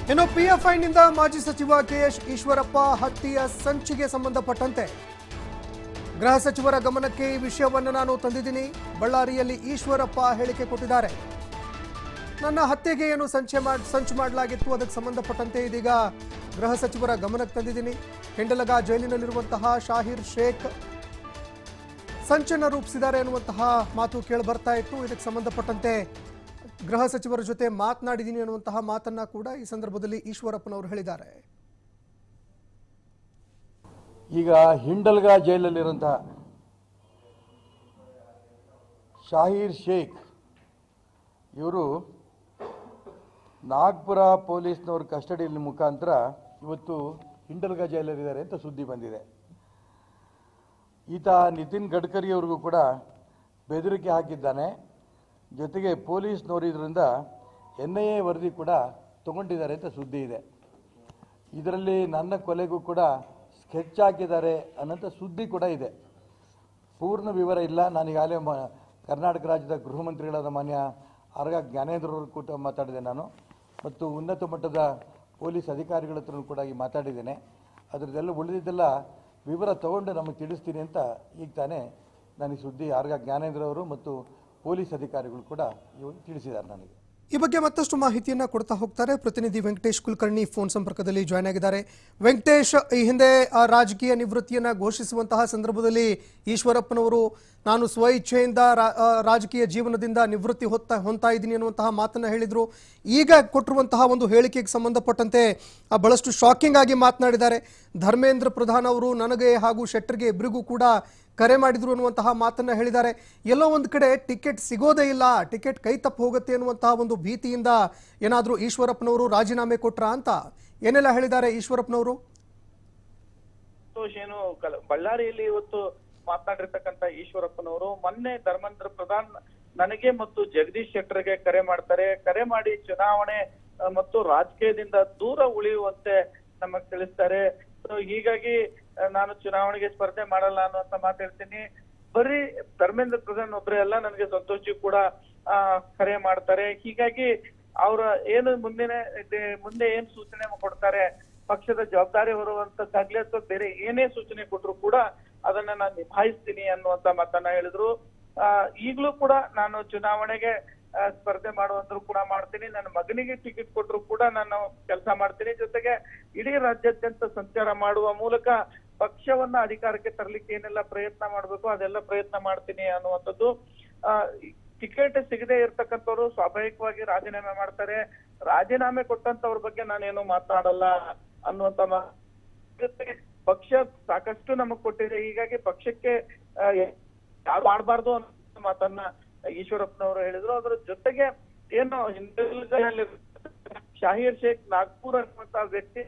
ಇನ್ನು ಪಿಎಫ್ಐನಿಂದ ಮಾಜಿ ಸಚಿವ ಕೆಎಸ್ ಈಶ್ವರಪ್ಪ ಹತ್ಯೆಯ ಸಂಚಿಗೆ ಸಂಬಂಧಪಟ್ಟಂತೆ ಗೃಹ ಸಚಿವರ ಗಮನಕ್ಕೆ ಈ ವಿಷಯವನ್ನು ನಾನು ತಂದಿದ್ದೀನಿ ಬಳ್ಳಾರಿಯಲ್ಲಿ ಈಶ್ವರಪ್ಪ ಹೇಳಿಕೆ ಕೊಟ್ಟಿದ್ದಾರೆ ನನ್ನ ಹತ್ಯೆಗೆ ಏನು ಸಂಚೆ ಮಾಡ್ ಸಂಚು ಮಾಡಲಾಗಿತ್ತು ಅದಕ್ಕೆ ಸಂಬಂಧಪಟ್ಟಂತೆ ಇದೀಗ ಗೃಹ ಸಚಿವರ ಗಮನಕ್ಕೆ ತಂದಿದ್ದೀನಿ ಕೆಂಡಲಗ ಜೈಲಿನಲ್ಲಿರುವಂತಹ ಶಾಹಿರ್ ಶೇಖ್ ಸಂಚನ್ನು ರೂಪಿಸಿದ್ದಾರೆ ಅನ್ನುವಂತಹ ಮಾತು ಕೇಳಿ ಬರ್ತಾ ಇತ್ತು ಇದಕ್ಕೆ ಸಂಬಂಧಪಟ್ಟಂತೆ ಗೃಹ ಸಚಿವರ ಜೊತೆ ಮಾತನಾಡಿದ್ದೀನಿ ಅನ್ನುವಂತಹ ಮಾತನ್ನ ಕೂಡ ಈ ಸಂದರ್ಭದಲ್ಲಿ ಈಶ್ವರಪ್ಪನವರು ಹೇಳಿದ್ದಾರೆ ಈಗ ಹಿಂಡಲ್ಗ ಜೈಲಲ್ಲಿರುವಂತಹ ಶಾಹೀರ್ ಶೇಖ್ ಇವರು ನಾಗ್ಪುರ ಪೊಲೀಸ್ನವ್ರ ಕಸ್ಟಡಿಯಲ್ಲಿ ಮುಖಾಂತರ ಇವತ್ತು ಹಿಂಡಲ್ಗ ಜೈಲಲ್ಲಿದ್ದಾರೆ ಅಂತ ಸುದ್ದಿ ಬಂದಿದೆ ಈತ ನಿತಿನ್ ಗಡ್ಕರಿ ಅವ್ರಿಗೂ ಕೂಡ ಬೆದರಿಕೆ ಹಾಕಿದ್ದಾನೆ ಜೊತೆಗೆ ಪೊಲೀಸ್ನವರು ಇದರಿಂದ ಎನ್ ಐ ಎ ವರದಿ ಕೂಡ ತಗೊಂಡಿದ್ದಾರೆ ಅಂತ ಸುದ್ದಿ ಇದೆ ಇದರಲ್ಲಿ ನನ್ನ ಕೊಲೆಗೂ ಕೂಡ ಸ್ಕೆಚ್ ಹಾಕಿದ್ದಾರೆ ಅನ್ನೋಂಥ ಸುದ್ದಿ ಕೂಡ ಇದೆ ಪೂರ್ಣ ವಿವರ ಇಲ್ಲ ನಾನು ಈಗಾಗಲೇ ಮ ಕರ್ನಾಟಕ ರಾಜ್ಯದ ಗೃಹ ಮಂತ್ರಿಗಳಾದ ಮಾನ್ಯ ಆರ್ಗ ಜ್ಞಾನೇಂದ್ರವ್ರ ಕೂಡ ಮಾತಾಡಿದೆ ನಾನು ಮತ್ತು ಉನ್ನತ ಮಟ್ಟದ ಪೊಲೀಸ್ ಅಧಿಕಾರಿಗಳ ಹತ್ರನೂ ಕೂಡ ಈ ಮಾತಾಡಿದ್ದೇನೆ ಅದರದ್ದೆಲ್ಲ ಉಳಿದಿದ್ದೆಲ್ಲ ವಿವರ ತಗೊಂಡು ನಮಗೆ ತಿಳಿಸ್ತೀನಿ ಅಂತ ಈಗ ತಾನೇ ನನಗೆ ಸುದ್ದಿ ಆರ್ಗ ಜ್ಞಾನೇಂದ್ರ ಅವರು ಮತ್ತು ಪೊಲೀಸ್ ಅಧಿಕಾರಿಗಳು ಕೂಡ ಇವಾಗ ತಿಳಿಸಿದ್ದಾರೆ ನನಗೆ ಈ ಬಗ್ಗೆ ಮತ್ತಷ್ಟು ಮಾಹಿತಿಯನ್ನ ಕೊಡ್ತಾ ಹೋಗ್ತಾರೆ ಪ್ರತಿನಿಧಿ ವೆಂಕಟೇಶ್ ಕುಲಕರ್ಣಿ ಫೋನ್ ಸಂಪರ್ಕದಲ್ಲಿ ಜಾಯ್ನ್ ಆಗಿದ್ದಾರೆ ವೆಂಕಟೇಶ್ ಈ ಹಿಂದೆ ಆ ರಾಜಕೀಯ ನಿವೃತ್ತಿಯನ್ನ ಘೋಷಿಸುವಂತಹ ಸಂದರ್ಭದಲ್ಲಿ ಈಶ್ವರಪ್ಪನವರು ನಾನು ಸ್ವ ಇಚ್ಛೆಯಿಂದ ರಾ- ಆ, ರಾಜಕೀಯ ಜೀವನದಿಂದ ನಿವೃತ್ತಿ ಹೊತ್ತ ಹೊಂತಾ ಇದ್ದೀನಿ ಅನ್ನುವಂತಹ ಮಾತನ್ನ ಹೇಳಿದ್ರು ಈಗ ಕೊಟ್ಟಿರುವಂತಹ ಒಂದು ಹೇಳಿಕೆಗೆ ಸಂಬಂಧಪಟ್ಟಂತೆ ಆ, ಬಹಳಷ್ಟು ಶಾಕಿಂಗ್ ಆಗಿ ಮಾತನಾಡಿದ್ದಾರೆ ಧರ್ಮೇಂದ್ರ ಪ್ರಧಾನ್ ಅವರು ನನಗೆ ಹಾಗೂ ಶೆಟ್ಟರ್ಗೆ ಇಬ್ಬರಿಗೂ ಕೂಡ ಕರೆ ಮಾಡಿದ್ರು ಅನ್ನುವಂತಹ ಮಾತನ್ನ ಹೇಳಿದ್ದಾರೆ ಎಲ್ಲೋ ಒಂದು ಕಡೆ ಟಿಕೆಟ್ ಸಿಗೋದೇ ಇಲ್ಲ ಟಿಕೆಟ್ ಕೈ ತಪ್ಪು ಹೋಗುತ್ತೆ ಅನ್ನುವಂತಹ ಒಂದು ಭೀತಿಯಿಂದ ಏನಾದರೂ ಈಶ್ವರಪ್ಪನವರು ರಾಜೀನಾಮೆ ಕೊಟ್ರಾ ಅಂತ ಏನೆಲ್ಲ ಹೇಳಿದ್ದಾರೆ ಈಶ್ವರಪ್ಪನವರು ಸಂತೋಷ್ ಏನು ಕಲ- ಬಳ್ಳಾರಿಯಲ್ಲಿ ಇವತ್ತು ಮಾತನಾಡಿರ್ತಕ್ಕಂತ ಈಶ್ವರಪ್ಪನವರು ಮೊನ್ನೆ ಧರ್ಮೇಂದ್ರ ಪ್ರಧಾನ್ ನನಗೆ ಮತ್ತು ಜಗದೀಶ್ ಶೆಟ್ಟರ್ಗೆ ಕರೆ ಮಾಡ್ತಾರೆ ಕರೆ ಮಾಡಿ ಚುನಾವಣೆ ಆ, ಮತ್ತು ರಾಜಕೀಯದಿಂದ ದೂರ ಉಳಿಯುವಂತೆ ನಮಗ್ ತಿಳಿಸ್ತಾರೆ So, ಹೀಗಾಗಿ ಆ, ನಾನು ಚುನಾವಣೆಗೆ ಸ್ಪರ್ಧೆ ಮಾಡಲ್ಲ ಅನ್ನುವಂತ ಮಾತಾಡ್ತೀನಿ ಬರೀ ಧರ್ಮೇಂದ್ರ ಪ್ರಧಾನ್ ಒಬ್ಬರೇ ಅಲ್ಲ ನನಗೆ ಸಂತೋಷಿ ಕೂಡ ಆ ಕರೆ ಮಾಡ್ತಾರೆ ಹೀಗಾಗಿ ಅವರ ಏನು ಮುಂದಿನ ಇದೆ- ಮುಂದೆ ಏನ್ ಸೂಚನೆ ಕೊಡ್ತಾರೆ ಪಕ್ಷದ ಜವಾಬ್ದಾರಿ ಹೊರುವಂತದ್ದಾಗ್ಲಿ ಅಥವಾ ಬೇರೆ ಏನೇ ಸೂಚನೆ ಕೊಟ್ರು ಕೂಡ ಅದನ್ನ ನಾನು ನಿಭಾಯಿಸ್ತೀನಿ ಅನ್ನುವಂತ ಮಾತನ್ನ ಹೇಳಿದ್ರು ಆ ಈಗ್ಲೂ ಕೂಡ ನಾನು ಚುನಾವಣೆಗೆ ಆ, ಸ್ಪರ್ಧೆ ಮಾಡುವಂದ್ರು ಕೂಡ ಮಾಡ್ತೀನಿ ನನ್ನ ಮಗನಿಗೆ ಟಿಕೆಟ್ ಕೊಟ್ರು ಕೂಡ ನಾನು ಕೆಲಸ ಮಾಡ್ತೀನಿ ಜೊತೆಗೆ ಇಡೀ ರಾಜ್ಯಾದ್ಯಂತ ಸಂಚಾರ ಮಾಡುವ ಮೂಲಕ ಪಕ್ಷವನ್ನ ಅಧಿಕಾರಕ್ಕೆ ತರಲಿಕ್ಕೆ ಏನೆಲ್ಲ ಪ್ರಯತ್ನ ಮಾಡ್ಬೇಕು ಅದೆಲ್ಲ ಪ್ರಯತ್ನ ಮಾಡ್ತೀನಿ ಅನ್ನುವಂಥದ್ದು ಆ ಟಿಕೆಟ್ ಸಿಗದೆ ಇರ್ತಕ್ಕಂಥವ್ರು ಸ್ವಾಭಾವಿಕವಾಗಿ ರಾಜೀನಾಮೆ ಮಾಡ್ತಾರೆ ರಾಜೀನಾಮೆ ಕೊಟ್ಟಂತವ್ರ ಬಗ್ಗೆ ನಾನೇನು ಮಾತನಾಡಲ್ಲ ಅನ್ನುವಂತ ಮಾ- ಜೊತೆಗೆ ಪಕ್ಷ ಸಾಕಷ್ಟು ನಮಗ್ ಕೊಟ್ಟಿದೆ ಹೀಗಾಗಿ ಪಕ್ಷಕ್ಕೆ ಆ, ಯಾರು ಮಾಡಬಾರ್ದು ಅನ್ನೋ ಮಾತನ್ನ ಈಶ್ವರಪ್ಪನವರು ಹೇಳಿದ್ರು ಅದ್ರ ಜೊತೆಗೆ ಏನು ಹಿಂದೂಗಳಲ್ಲಿ ಶಾಹೀರ್ ಶೇಖ್ ನಾಗ್ಪುರ್ ಅನ್ನುವಂತ ವ್ಯಕ್ತಿ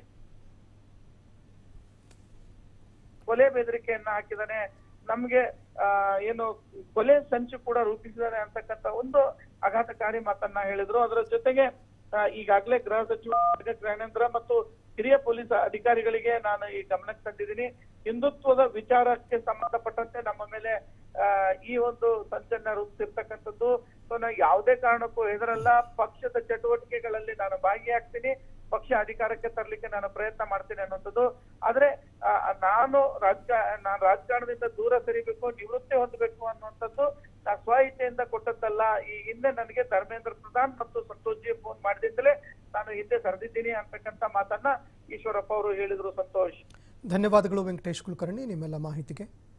ಕೊಲೆ ಬೆದರಿಕೆಯನ್ನ ಹಾಕಿದಾನೆ ನಮ್ಗೆ ಆ ಏನು ಕೊಲೆ ಸಂಚು ಕೂಡ ರೂಪಿಸಿದಾನೆ ಅಂತಕ್ಕಂತ ಒಂದು ಆಘಾತಕಾರಿ ಮಾತನ್ನ ಹೇಳಿದ್ರು ಅದರ ಜೊತೆಗೆ ಆ, ಈಗಾಗ್ಲೇ ಗೃಹ ಸಚಿವ ಜ್ಞಾನೇಂದ್ರ ಮತ್ತು ಹಿರಿಯ ಪೊಲೀಸ್ ಅಧಿಕಾರಿಗಳಿಗೆ ನಾನು ಈ ಗಮನಕ್ಕೆ ತಂದಿದ್ದೀನಿ ಹಿಂದುತ್ವದ ವಿಚಾರಕ್ಕೆ ಸಂಬಂಧಪಟ್ಟಂತೆ ನಮ್ಮ ಮೇಲೆ ಆ, ಈ ಒಂದು ಸಂಚನ್ನ ರೂಪಿಸಿರ್ತಕ್ಕಂಥದ್ದು ಸೊ ನಾನು ಯಾವುದೇ ಕಾರಣಕ್ಕೂ ಹೆದರಲ್ಲ ಪಕ್ಷದ ಚಟುವಟಿಕೆಗಳಲ್ಲಿ ನಾನು ಭಾಗಿಯಾಗ್ತೀನಿ ಪಕ್ಷ ಅಧಿಕಾರಕ್ಕೆ ತರಲಿಕ್ಕೆ ನಾನು ಪ್ರಯತ್ನ ಮಾಡ್ತೀನಿ ಅನ್ನುವಂಥದ್ದು ಆದ್ರೆ ಆ, ನಾನು ರಾಜಕ ನಾನು ರಾಜಕಾರಣದಿಂದ ದೂರ ಸರಿಬೇಕು ನಿವೃತ್ತಿ ಹೊಂದಬೇಕು ಅನ್ನುವಂಥದ್ದು ನಾ ಸ್ವ ಇಚ್ಛೆಯಿಂದ ಕೊಟ್ಟದ್ದಲ್ಲ ಈ ಹಿಂದೆ ನನಗೆ ಧರ್ಮೇಂದ್ರ ಪ್ರಧಾನ್ ಮತ್ತು ಸಂತೋಷ್ ಜಿ ಫೋನ್ ಮಾಡಿದಿಂದಲೇ ನಾನು ಹಿಂದೆ ಸರಿದಿದ್ದೀನಿ ಅಂತಕ್ಕಂಥ ಮಾತನ್ನ ಈಶ್ವರಪ್ಪ ಅವರು ಹೇಳಿದ್ರು ಸಂತೋಷ್ ಧನ್ಯವಾದಗಳು ವೆಂಕಟೇಶ್ ಕುಲಕರ್ಣಿ ನಿಮ್ಮೆಲ್ಲ ಮಾಹಿತಿಗೆ